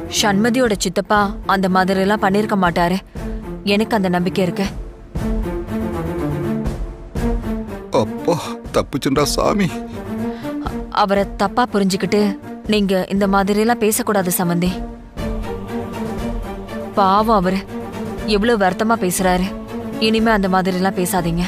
சண்மதியோட சித்தப்பா அந்த மாதிரி எல்லாம் பண்ணிருக்க மாட்டாரு எனக்கு அந்த நம்பிக்கை இருக்கு அப்பா தப்புச்சுண்டா சாமி அ- அவரை தப்பா புரிஞ்சுக்கிட்டு நீங்க இந்த மாதிரி எல்லாம் பேசக்கூடாது சம்பந்தி பாவம் அவரு எவ்வளவு வருத்தமா பேசுறாரு இனிமே அந்த மாதிரி எல்லாம் பேசாதீங்க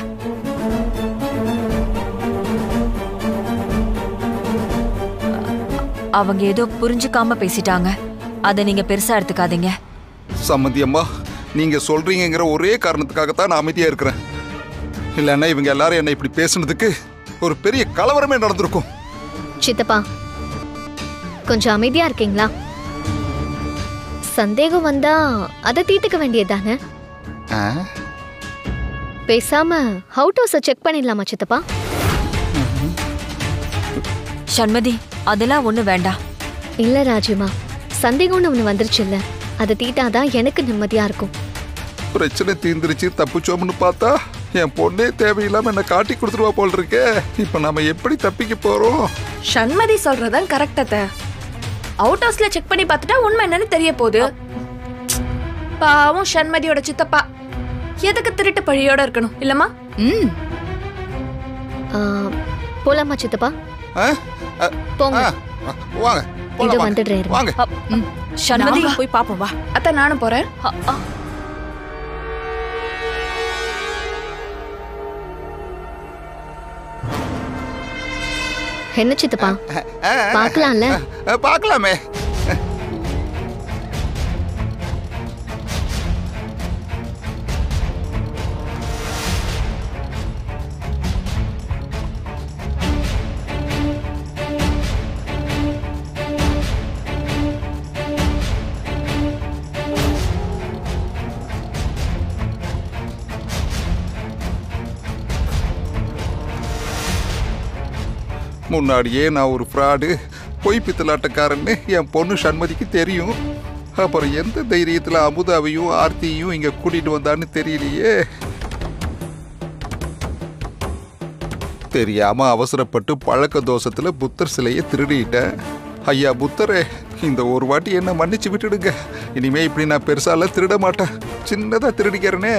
அ- அவங்க ஏதோ புரிஞ்சுக்காம பேசிட்டாங்க அதை நீங்க பெருசா எடுத்துக்காதீங்க சம்மந்தி அம்மா நீங்க சொல்றீங்கங்கிற ஒரே காரணத்துக்காகத்தான் நான் அமைதியா இருக்கிறேன் இல்லைன்னா இவங்க எல்லாரும் என்னை இப்படி பேசுனதுக்கு ஒரு பெரிய கலவரமே நடந்திருக்கும் சித்தப்பா கொஞ்சம் அமைதியா இருக்கீங்களா சந்தேகம் வந்தா அதை தீர்த்துக்க வேண்டியதுதானே ஆ? பேசாம ஹவுட் ஹவுஸை செக் பண்ணிடலாமா சித்தப்பா சண்மதி அதெல்லாம் ஒண்ணு வேண்டாம் இல்ல ராஜிமா சந்தேகம்னு ஒண்ணு வந்துருச்சுல்ல அதை தீட்டாதான் எனக்கு நிம்மதியா இருக்கும் பிரச்சனை தீர்ந்துருச்சு தப்பிச்சோம்னு பார்த்தா என் பொண்ணே தேவையில்லாம என்ன காட்டி கொடுத்துருவா போல் இருக்கே இப்ப நாம எப்படி தப்பிக்க போறோம் சண்மதி சொல்றதான் கரெக்ட் அத்த அவுட் ஹவுஸ்ல செக் பண்ணி பார்த்துட்டா உண்மை என்னன்னு தெரிய போகுது பாவம் சண்மதியோட சித்தப்பா எதுக்கு திருட்டு பழியோட இருக்கணும் இல்லம்மா ம் ஆ, போலாமா சித்தப்பா ஆ? ஆ, போங்க ஆ, வாங்க போலாம், இது வாங்க. வந்துடுறேன் இருங்க. வாங்க ம். சண்மதி நாம போய் பாப்போம் வா அத்த நானும் போறேன் அ- அ- என்ன சித்தப்பா ஆ, ஆ, பார்க்கலாம்ல ஆ, பார்க்கலாமே முன்னாடியே நான் ஒரு ஃப்ராடு பொய் பித்தலாட்டக்காரன்னு என் பொண்ணு சண்மதிக்கு தெரியும் அப்புறம் எந்த தைரியத்தில் அமுதாவையும் ஆர்த்தியையும் இங்கே கூட்டிட்டு வந்தான்னு தெரியலையே தெரியாம அவசரப்பட்டு பழக்க தோஷத்துல புத்தர் சிலையை திருடிட்டேன் ஐயா புத்தரே இந்த ஒரு வாட்டி என்ன மன்னிச்சு விட்டுடுங்க இனிமே இப்படி நான் பெருசாலாம் திருட மாட்டேன் சின்னதா திருடிக்கிறேனே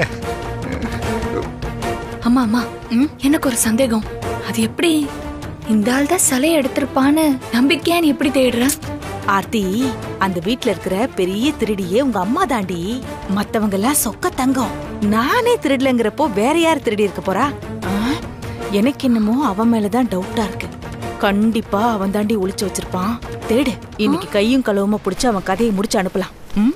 அம்மா அம்மா எனக்கு ஒரு சந்தேகம் அது எப்படி இந்த ஆள் தான் சிலையை எடுத்திருப்பான்னு நம்பிக்கையா நீ எப்படி தேடுற ஆர்த்தி அந்த வீட்ல இருக்கிற பெரிய திருடியே உங்க அம்மா தாண்டி மத்தவங்க எல்லாம் சொக்க தங்கம் நானே திருடலங்கிறப்போ வேற யார் திருடி இருக்க போறா ஆ? எனக்கு என்னமோ அவன் மேலதான் டவுட்டா இருக்கு கண்டிப்பா அவன் தாண்டி ஒளிச்சு வச்சிருப்பான் தேடு இன்னைக்கு கையும் களவுமா புடிச்சு அவன் கதையை முடிச்சு அனுப்பலாம் ம்?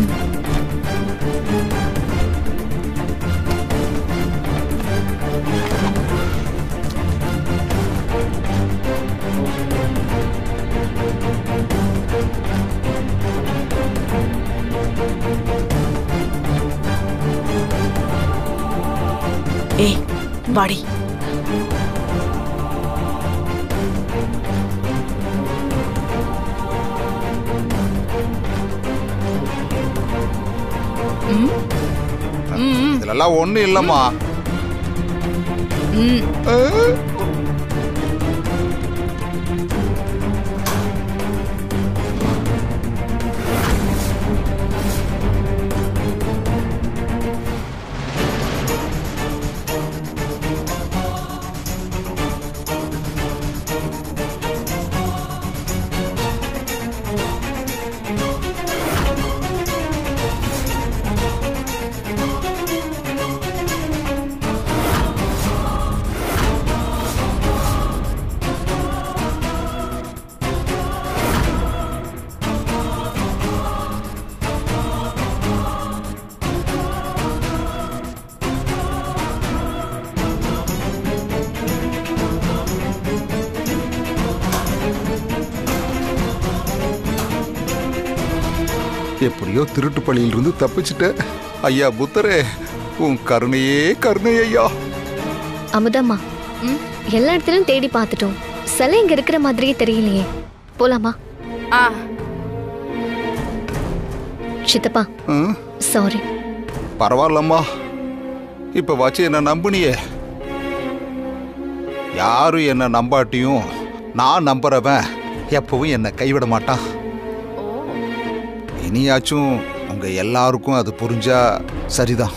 ஏய் வாடி இதுலலாம் ஒண்ணும் இல்லம்மா ஆ? எப்படியோ திருட்டு பழியிலிருந்து தப்பிச்சிட்ட ஐயா புத்தரே உன் கருணையே கருணை ஐயா அமுதம்மா எல்லா இடத்துலயும் தேடி பார்த்துட்டோம் சிலை இங்க இருக்கிற மாதிரியே தெரியலையே போலாமா ஆ சித்தப்பா ம், சாரி பரவாயில்லம்மா இப்ப வச்சு என்ன நம்புனியே யாரும் என்ன நம்பாட்டியும் நான் நம்புறவன் எப்பவும் என்னை கைவிட மாட்டான் இனியாச்சும் உங்க எல்லாருக்கும் அது புரிஞ்சா சரிதான்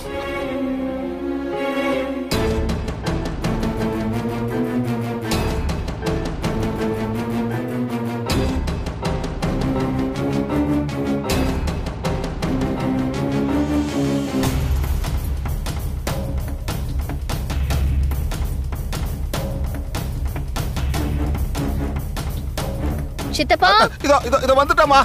சித்தப்பா இதோ இதோ இதோ வந்துட்டேம்மா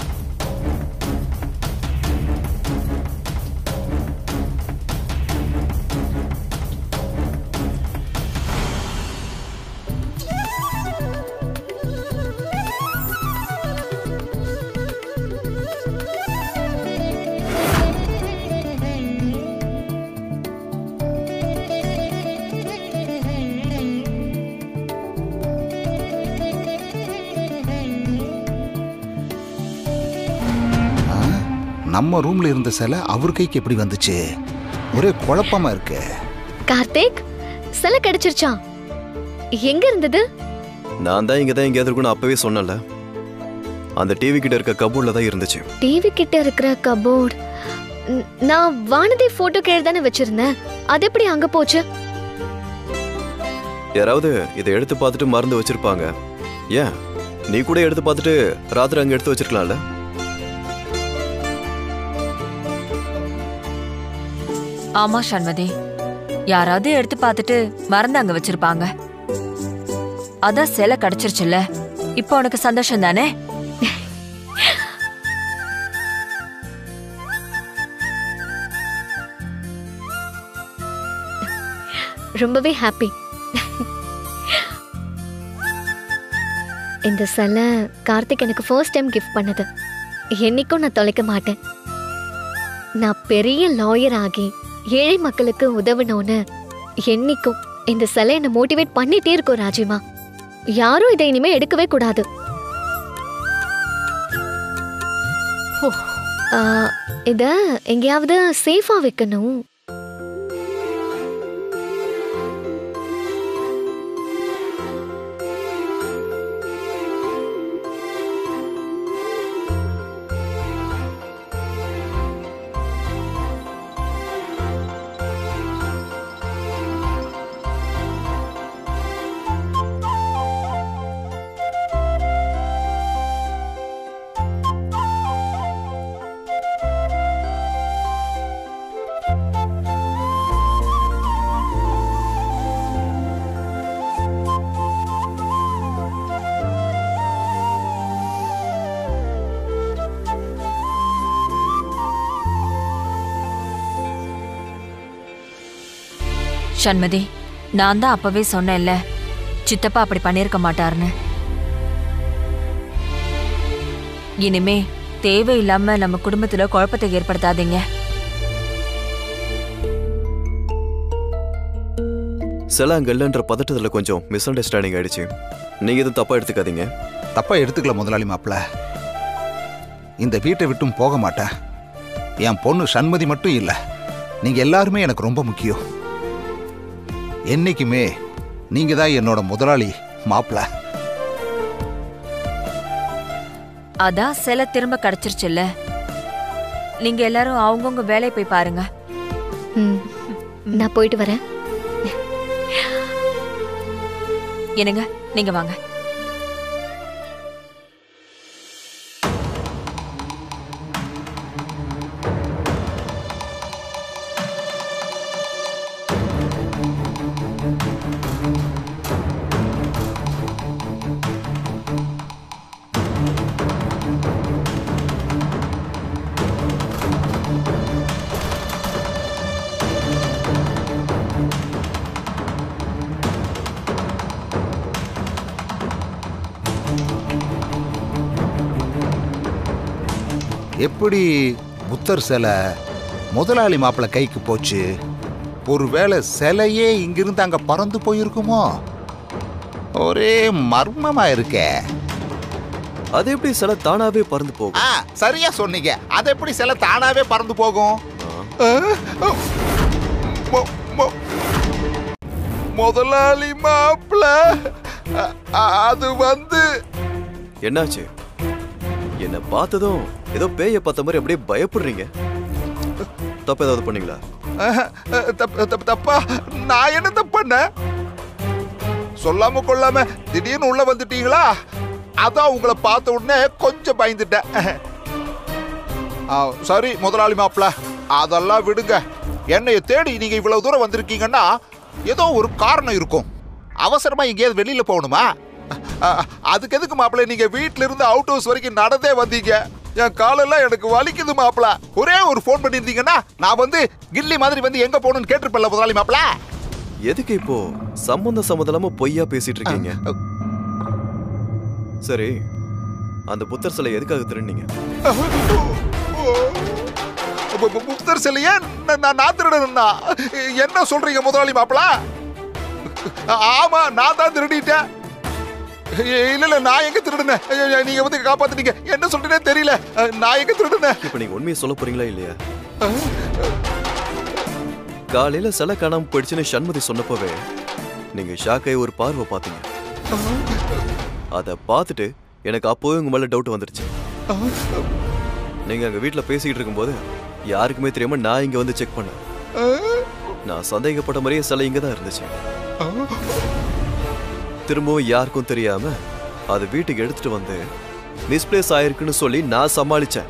ஆ, நம்ம ரூம்ல இருந்த சிலை அவர் கைக்கு எப்படி வந்துச்சு ஒரே குழப்பமா இருக்கு கார்த்திக் சிலை கிடைச்சிருச்சா எங்க இருந்தது நான் தான் இங்கே தான் எங்கேயாவது இருக்குன்னு அப்பவே சொன்னல அந்த டிவி கிட்ட இருக்க கபோர்ட்ல தான் இருந்துச்சு டிவி கிட்ட இருக்கிற கபோர்ட் நான் வானதி போட்டோ கீழே தானே வச்சிருந்தேன் அது எப்படி அங்க போச்சு யாராவது இதை எடுத்து பார்த்துட்டு மறந்து வச்சிருப்பாங்க ஏன் நீ கூட எடுத்து பார்த்துட்டு ராத்திரி அங்க எடுத்து வச்சிருக்கலாம்ல ஆமா சண்மதி யாராவது எடுத்து பார்த்துட்டு மறந்து அங்க வச்சிருப்பாங்க அதான் சிலை கிடைச்சிருச்சுல்ல இப்போ உனக்கு சந்தோஷம் தானே ரொம்பவே ஹாப்பி இந்த சிலை கார்த்திக் எனக்கு ஃபர்ஸ்ட் டைம் கிஃப்ட் பண்ணது என்னைக்கும் நான் தொலைக்க மாட்டேன் நான் பெரிய லாயர் ஆகி ஏழை மக்களுக்கு உதவணும்னு என்னைக்கும் இந்த சிலை என்னை மோட்டிவேட் பண்ணிட்டே இருக்கும் ராஜிமா யாரும் இதை இனிமே எடுக்கவே கூடாது ஓ. ஆ, இத எங்கேயாவது சேஃபா வைக்கணும் சண்மதி நான் தான் அப்பவே சொன்னேன்ல சித்தப்பா அப்படி பண்ணியிருக்க மாட்டாருன்னு இனிமே தேவையில்லாம நம்ம குடும்பத்துல குழப்பத்தை ஏற்படுத்தாதீங்க சில அங்க இல்லைன்ற பதட்டத்துல கொஞ்சம் மிஸ் அண்டர்ஸ்டாண்டிங் ஆயிடுச்சு நீங்க எதுவும் தப்பா எடுத்துக்காதீங்க தப்பா எடுத்துக்கல முதலாளி மாப்பிள இந்த வீட்டை விட்டும் போக மாட்டேன் என் பொண்ணு சண்மதி மட்டும் இல்ல நீங்க எல்லாருமே எனக்கு ரொம்ப முக்கியம் என்னைக்குமே நீங்க தான் என்னோட முதலாளி மாப்பிள அதான் சிலை திரும்ப கிடைச்சிருச்சுல்ல நீங்க எல்லாரும் அவங்கவுங்க வேலையை போய் பாருங்க ம் நான் போயிட்டு வரேன் என்னங்க நீங்க வாங்க எப்படி புத்தர் சிலை முதலாளி மாப்பிள கைக்கு போச்சு ஒருவேளை சிலையே இங்கிருந்து அங்க பறந்து போயிருக்குமோ ஒரே மர்மமா இருக்கே அது எப்படி சில தானாவே பறந்து போகும் ஆ சரியா சொன்னீங்க அது எப்படி சிலை தானாவே பறந்து போகும் ஆ, மொ- மொ- முதலாளி மாப்பிள அ- அ- அது வந்து என்னாச்சு என்ன பார்த்ததும் ஏதோ பேய பார்த்த மாதிரி அப்படியே பயப்படுறீங்க தப்பு ஏதாவது பண்ணீங்களா ஆஹா, அஹ், தப்பு தப்பு தப்பா நான் என்ன தப்பு பண்ணேன் சொல்லாம கொள்ளாம திடீர்னு உள்ள வந்துட்டீங்களா அதான் உங்களை பார்த்த உடனே கொஞ்சம் பயந்துட்டேன் ஆ, சரி முதலாளி மாப்பிள அதெல்லாம் விடுங்க என்னைய தேடி நீங்க இவ்வளவு தூரம் வந்திருக்கீங்கன்னா ஏதோ ஒரு காரணம் இருக்கும் அவசரமா எங்கேயாவது வெளியில போகணுமா அ, அதுக்கு எதுக்கு மாப்பிள்ள நீங்க வீட்ல இருந்து அவுட் ஹவுஸ் வரைக்கும் நடந்தே வந்தீங்க என் காலெல்லாம் எனக்கு வலிக்குது மாப்பிள ஒரே ஒரு ஃபோன் பண்ணியிருந்தீங்கன்னா நான் வந்து கில்லி மாதிரி வந்து எங்க போகணும்னு கேட்டிருப்பேன்ல முதலாளி மாப்பிள எதுக்கு இப்போ சம்பந்த சம்மந்தலாம பொய்யா பேசிட்டு இருக்கீங்க சரி அந்த புத்தர் சிலை எதுக்காக திருநீங்க பு- பு- புத்தர் சிலையே நான் நான் நான் திருடனா என்ன சொல்றீங்க முதலாளி மாப்பிள ஆமா நான் தான் திருடிட்டேன் இல்ல இல்ல நான் எங்க திருடுனேன் ஐயோ, நீங்க வந்து காப்பாத்துட்டீங்க என்ன சொல்றேனே தெரியல நான் எங்க திருடுனேன் இப்ப நீங்க உண்மையை சொல்ல போறீங்களா இல்லையா காலையில சிலை காணாம போயிடுச்சுன்னு சண்மதி சொன்னப்பவே நீங்க ஷாக்காய் ஒரு பார்வை பார்த்தீங்க அத பார்த்துட்டு எனக்கு அப்போவே உங்க மேல டவுட் வந்துருச்சு நீங்க அங்க வீட்ல பேசிக்கிட்டு இருக்கும்போது யாருக்குமே தெரியாம நான் இங்க வந்து செக் பண்ணேன் நான் சந்தேகப்பட்ட மாதிரியே சிலை இங்க தான் இருந்துச்சு திரும்பவும் யாருக்கும் தெரியாம அது வீட்டுக்கு எடுத்துட்டு வந்து மிஸ்பிளேஸ் ஆயிருக்குன்னு சொல்லி நான் சமாளிச்சேன்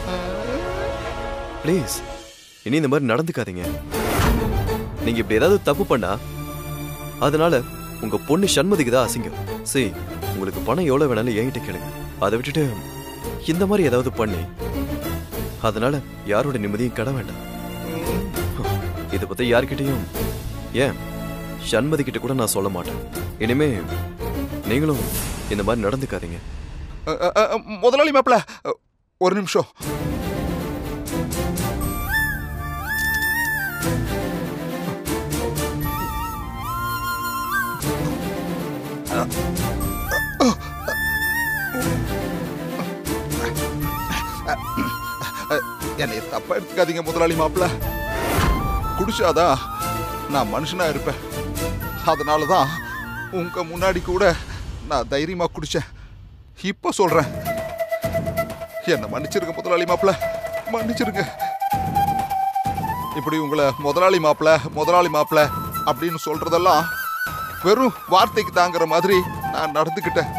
ப்ளீஸ் இனி இந்த மாதிரி நடந்துக்காதீங்க நீங்க இப்படி ஏதாவது தப்பு பண்ணா அதனால உங்க பொண்ணு சண்மதிக்கு தான் அசிங்கம் சரி உங்களுக்கு பணம் எவ்வளவு வேணாலும் என்கிட்ட கேளுங்க அதை விட்டுட்டு இந்த மாதிரி ஏதாவது பண்ணி அதனால யாரோட நிம்மதியும் கட வேண்டாம் இதை பத்தி யார்கிட்டயும் ஏன் சண்மதி கிட்ட கூட நான் சொல்ல மாட்டேன் இனிமே நீங்களும் இந்த மாதிரி நடந்துக்காதீங்க அ, அ, அ, முதலாளி மாப்பிள ஒரு நிமிஷம் என்னை தப்பா எடுத்துக்காதீங்க முதலாளி மாப்பிள குடிச்சாதான் நான் மனுஷனா இருப்பேன் அதனால தான் உங்க முன்னாடி கூட நான் தைரியமா குடிச்சேன் இப்ப சொல்றேன் என்ன மன்னிச்சிருங்க முதலாளி மாப்பிள மன்னிச்சிருங்க இப்படி உங்களை முதலாளி மாப்பிள முதலாளி மாப்பிள அப்படின்னு சொல்றதெல்லாம் வெறும் வார்த்தைக்கு தாங்குற மாதிரி நான் நடந்துக்கிட்டேன்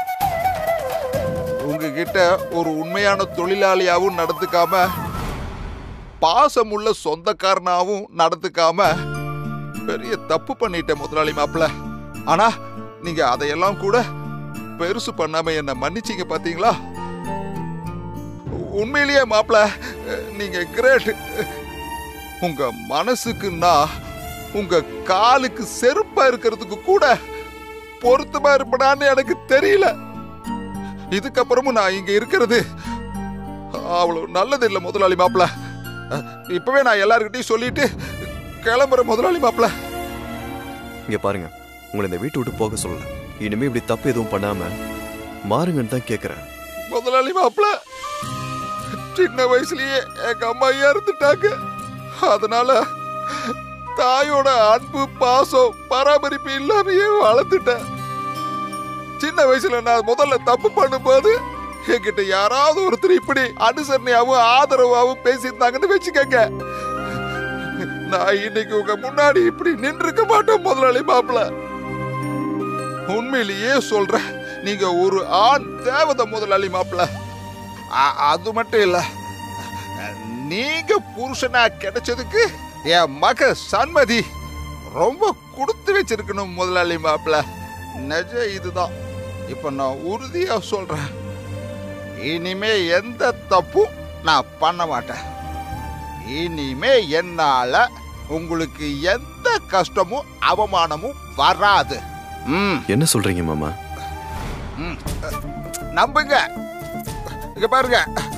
உங்ககிட்ட ஒரு உண்மையான தொழிலாளியாவும் நடந்துக்காம பாசமுள்ள சொந்தக்காரனாவும் நடந்துக்காம பெரிய தப்பு பண்ணிட்டேன் முதலாளி மாப்பிள ஆனா நீங்க அதையெல்லாம் கூட பெருசு பண்ணாம என்ன மன்னிச்சீங்க பாத்தீங்களா உண்மையிலேயே மாப்பிள நீங்க கிரேட் உங்க மனசுக்குன்னா உங்க காலுக்கு செருப்பா இருக்கிறதுக்கு கூட பொருத்தமா இருப்படான்னு எனக்கு தெரியல இதுக்கப்புறமும் நான் இங்க இருக்கிறது அவ்வளவு நல்லது இல்லை முதலாளி மாப்பிள இப்பவே நான் எல்லார்கிட்டயும் சொல்லிட்டு கிளம்புற முதலாளி மாப்பிள இங்க பாருங்க உங்களை இந்த வீட்டை விட்டு போக சொல்லல இனிமே இப்படி தப்பு எதுவும் பண்ணாம மாறுங்கன்னு தான் கேக்குறேன் முதலாளி மாப்பிள சின்ன வயசுலயே எங்க அம்மா இறந்துட்டாங்க அதனால தாயோட அன்பு பாசம் பராமரிப்பு இல்லாமயே வளர்த்துட்டேன் சின்ன வயசுல நான் முதல்ல தப்பு பண்ணும்போது என்கிட்ட யாராவது ஒருத்தர் இப்படி அனுசரணையாவும் ஆதரவாவும் பேசியிருந்தாங்கன்னு வச்சுக்கோங்க நான் இன்னைக்கு உங்க முன்னாடி இப்படி நின்றுக்க மாட்டேன் முதலாளி மாப்பிள உண்மையிலேயே சொல்றேன் நீங்க ஒரு ஆண் தேவதை முதலாளி மாப்பிள அ- அது மட்டும் இல்ல நீங்க புருஷனா கிடைச்சதுக்கு என் மக சன்மதி ரொம்ப கொடுத்து வச்சிருக்கணும் முதலாளி மாப்பிள நிஜ இதுதான் இப்ப நான் உறுதியா சொல்றேன் இனிமே எந்த தப்பும் நான் பண்ண மாட்டேன் இனிமே என்னால உங்களுக்கு எந்த கஷ்டமும் அவமானமும் வராது ம் என்ன சொல்றீங்க மாமா ம். நம்புங்க இங்க பாருங்க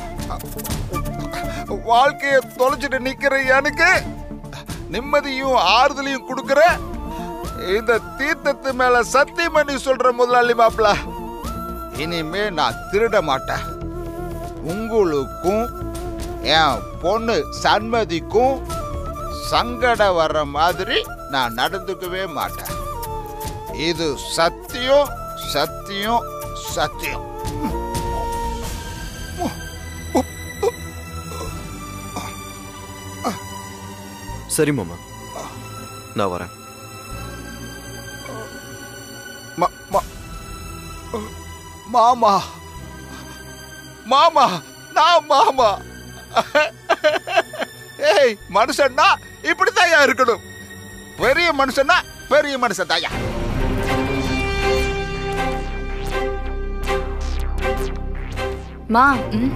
வாழ்க்கைய தொலைச்சிட்டு நிக்கிற எனக்கு நிம்மதியும் ஆறுதலையும் கொடுக்கிற இந்த தீர்த்தத்து மேல சத்தியம் பண்ணி சொல்ற முதலாளி மாப்பிள இனிமே நான் திருட மாட்டேன் உங்களுக்கும் என் பொண்ணு சண்மதிக்கும் சங்கடம் வர்ற மாதிரி நான் நடந்துக்கவே மாட்டேன் இது சத்தியம் சத்தியம் சத்தியம் சரி மாமா நான் வரேன் மா- மா- மாமா மாமா நான் மாமா ஏய் மனுஷன்னா இப்படித்தாயா இருக்கணும் பெரிய மனுஷன்னா பெரிய மனுஷன் தாயா மா ம்,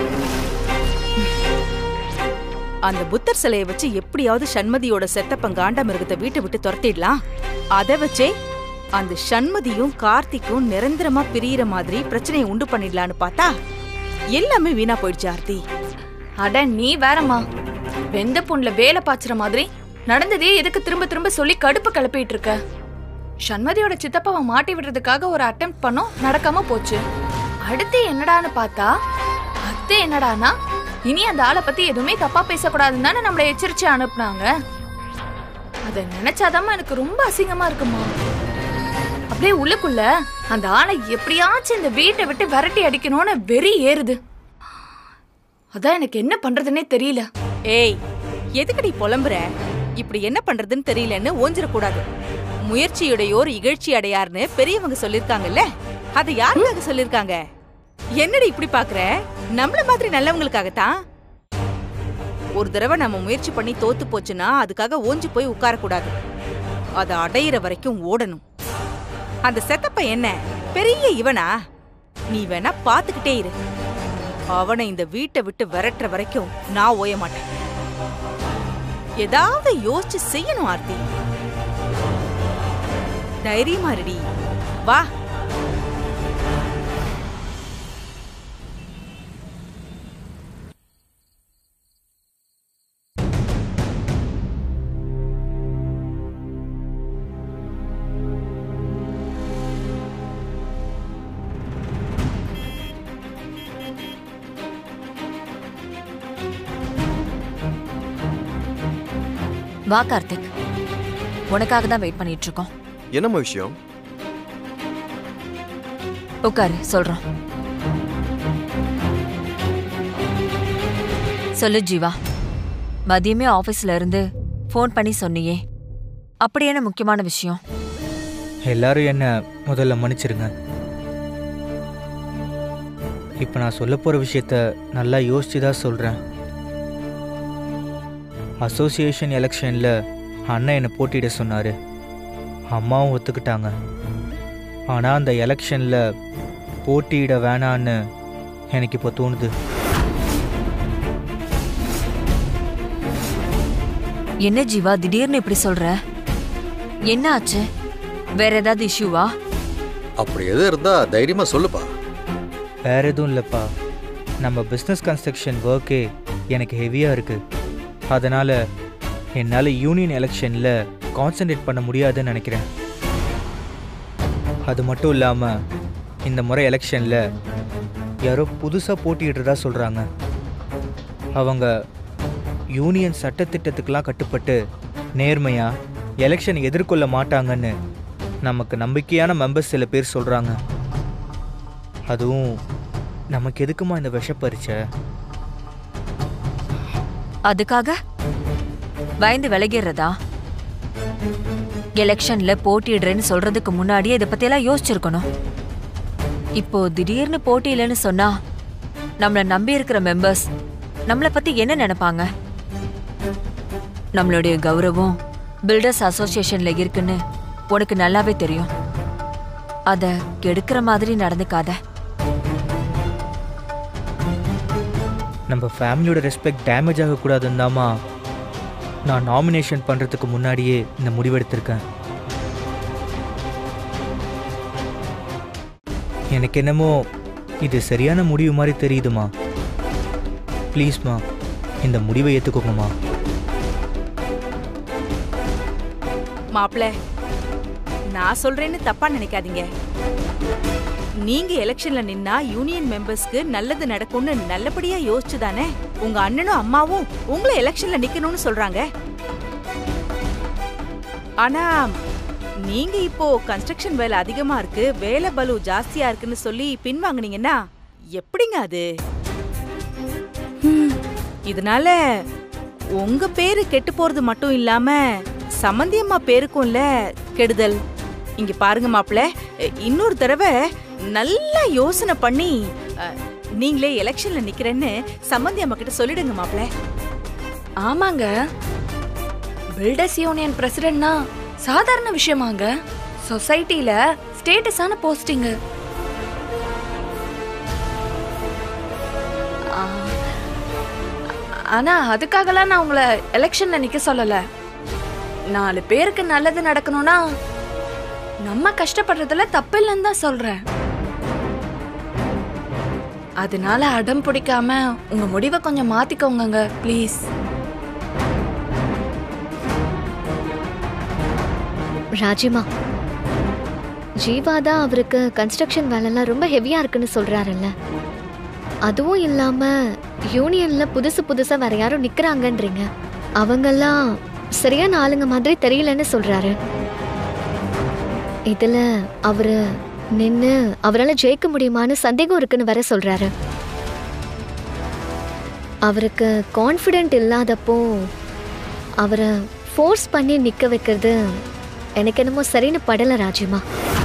அந்த புத்தர் சிலையை வச்சு எப்படியாவது சண்மதியோட செத்தப்பன் காண்டா மிருகத்தை வீட்டை விட்டு துரத்திடலாம் அதை வச்சே அந்த சண்மதியும் கார்த்திக்கும் நிரந்தரமா பிரியற மாதிரி பிரச்சனையை உண்டு பண்ணிடலான்னு பார்த்தா எல்லாமே வீணா போயிடுச்சு ஆர்த்தி அட நீ வேறம்மா வெந்த புண்ணுல வேலை பாய்ச்சுற மாதிரி நடந்ததே எதுக்கு திரும்ப திரும்ப சொல்லி கடுப்பு கிளப்பிட்டு இருக்க சண்மதியோட சித்தப்பாவை மாட்டி விடுறதுக்காக ஒரு அட்டம் பண்ணோம் நடக்காம போச்சு அடுத்து என்னடான்னு பார்த்தா அத்தை என்னடானா இனி அந்த ஆளை பத்தி எதுவுமே தப்பா பேசக்கூடாதுன்னு தானே நம்மளை எச்சரிச்சு அனுப்புனாங்க அத நினைச்சாதாம்மா எனக்கு ரொம்ப அசிங்கமா இருக்குமா அப்படியே உள்ளுக்குள்ள அந்த ஆளை எப்படியாச்சும் இந்த வீட்டை விட்டு விரட்டி அடிக்கணும்னு வெறி ஏறுது அதான் எனக்கு என்ன பண்றதுன்னே தெரியல ஏய் எதுக்கு நீ புலம்புற இப்படி என்ன பண்றதுன்னு தெரியலன்னு ஓஞ்சிடக்கூடாது முயற்சியுடையோர் இகழ்ச்சி அடையார்னு பெரியவங்க சொல்லிருக்காங்கல்ல அதை யாருக்காக சொல்லிருக்காங்க என்னடி இப்படி பாக்குற நம்மள மாதிரி நல்லவங்களுக்காகத்தான் ஒரு தடவை நம்ம முயற்சி பண்ணி தோத்து போச்சுன்னா அதுக்காக ஓஞ்சு போய் உட்காரக்கூடாது அதை அடையிற வரைக்கும் ஓடணும் அந்த செத்தப்ப என்ன பெரிய இவனா நீ வேணா பாத்துக்கிட்டே இரு அவனை இந்த வீட்டை விட்டு விரட்டுற வரைக்கும் நான் ஓய மாட்டேன் ஏதாவது யோசிச்சு செய்யணும் ஆர்த்தி தைரியமா இருடி வா வா கார்த்திக் உனக்காக தான் வெயிட் பண்ணிட்டு இருக்கோம் என்னம்மா விஷயம் உட்காரு சொல்றோம் சொல்லு ஜீவா மதியமே ஆபீஸ்ல இருந்து ஃபோன் பண்ணி சொன்னியே அப்படி என்ன முக்கியமான விஷயம் எல்லாரும் என்ன முதல்ல மன்னிச்சிருங்க இப்போ நான் சொல்ல போகிற விஷயத்த நல்லா யோசிச்சு தான் சொல்கிறேன் அசோசியேஷன் எலெக்ஷனில் அண்ணன் என்னை போட்டியிட சொன்னார் அம்மாவும் ஒத்துக்கிட்டாங்க ஆனால் அந்த எலெக்ஷனில் போட்டியிட வேணான்னு எனக்கு இப்போ தோணுது என்ன ஜீவா திடீர்னு இப்படி சொல்ற என்ன ஆச்சு வேற ஏதாவது இஷ்யூவா அப்படி எது இருந்தா தைரியமா சொல்லுப்பா வேற எதுவும் இல்லைப்பா நம்ம பிஸ்னஸ் கன்ஸ்ட்ரக்ஷன் ஒர்க்கே எனக்கு ஹெவியாக இருக்குது அதனால் என்னால் யூனியன் எலெக்ஷனில் கான்சென்ட்ரேட் பண்ண முடியாதுன்னு நினைக்கிறேன் அது மட்டும் இல்லாமல் இந்த முறை எலெக்ஷனில் யாரோ புதுசாக போட்டியிடுறதா சொல்கிறாங்க அவங்க யூனியன் சட்டத்திட்டத்துக்கெல்லாம் கட்டுப்பட்டு நேர்மையாக எலெக்ஷன் எதிர்கொள்ள மாட்டாங்கன்னு நமக்கு நம்பிக்கையான மெம்பர்ஸ் சில பேர் சொல்கிறாங்க அதுவும் நமக்கு எதுக்குமா இந்த விஷப்பரிச்சை அதுக்காக பயந்து விலகிடுறதா எலெக்ஷன்ல போட்டியிடுறேன்னு சொல்றதுக்கு முன்னாடியே இதை பத்தியெல்லாம் யோசிச்சிருக்கணும் இப்போ திடீர்னு போட்டியிலன்னு சொன்னா நம்மள நம்பி இருக்கிற மெம்பர்ஸ் நம்மள பத்தி என்ன நினைப்பாங்க நம்மளுடைய கௌரவம் பில்டர்ஸ் அசோசியேஷன்ல இருக்குன்னு உனக்கு நல்லாவே தெரியும் அத கெடுக்கிற மாதிரி நடந்துக்காத நம்ம ஃபேமிலியோட ரெஸ்பெக்ட் டேமேஜ் ஆகக்கூடாதுன்னு தாம்மா நான் நாமினேஷன் பண்ணுறதுக்கு முன்னாடியே இந்த முடிவெடுத்திருக்கேன் எனக்கு என்னமோ இது சரியான முடிவு மாதிரி தெரியுதுமா ப்ளீஸ்மா இந்த முடிவை ஏற்றுக்கோங்கம்மா மாப்ள நான் சொல்றேன்னு தப்பா நினைக்காதீங்க நீங்க எலெக்ஷன்ல நின்னா யூனியன் மெம்பர்ஸ்க்கு நல்லது நடக்கும்னு நல்லபடியா யோசிச்சு தானே உங்க அண்ணனும் அம்மாவும் உங்களை எலெக்ஷன்ல நிக்கணும்னு சொல்றாங்க ஆனா நீங்க இப்போ கன்ஸ்ட்ரக்ஷன் வேலை அதிகமா இருக்கு வேலை பலு ஜாஸ்தியா இருக்குன்னு சொல்லி பின்வாங்குனீங்கன்னா எப்படிங்க அது ஹம், இதனால உங்க பேரு கெட்டு போறது மட்டும் இல்லாம சம்மந்தி அம்மா பேருக்கும்ல கெடுதல் இங்க பாருங்க மாப்ள இன்னொரு தடவை நல்லா யோசனை பண்ணி அ, நீங்களே எலெக்ஷன்ல நிக்கிறேன்னு சம்மந்தி அம்மா கிட்ட சொல்லிடுங்க மாப்ள ஆமாங்க பில்டர்ஸ் யூனியன் பிரசிடென்ட்னா சாதாரண விஷயமாங்க சொசைட்டில ஸ்டேட்டஸான போஸ்டிங் ஆனா அதுக்காகலாம் நான் உங்களை எலெக்ஷன்ல நிக்க சொல்லல நாலு பேருக்கு நல்லது நடக்கணும்னா நம்ம கஷ்டப்படுறதுல தப்பில்லைன்னு தான் சொல்றேன் அதனால அடம் பிடிக்காம உங்க முடிவை கொஞ்சம் மாத்திக்கோங்கங்க ப்ளீஸ் ராஜிமா ஜீவா தான் அவருக்கு கன்ஸ்ட்ரக்ஷன் வேலைலாம் ரொம்ப ஹெவியா இருக்குன்னு சொல்றாருல்ல அதுவும் இல்லாம யூனியன்ல புதுசு புதுசா வேற யாரும் நிக்கிறாங்கன்றீங்க அவங்கெல்லாம் சரியான ஆளுங்க மாதிரி தெரியலன்னு சொல்றாரு இதுல அவரு நின்னு அவரால ஜெயிக்க முடியுமான்னு சந்தேகம் இருக்குன்னு வேற சொல்றாரு அவருக்கு கான்ஃபிடென்ட் இல்லாதப்போ அவரை ஃபோர்ஸ் பண்ணி நிக்க வைக்கிறது எனக்கு என்னமோ சரின்னு படல ராஜிமா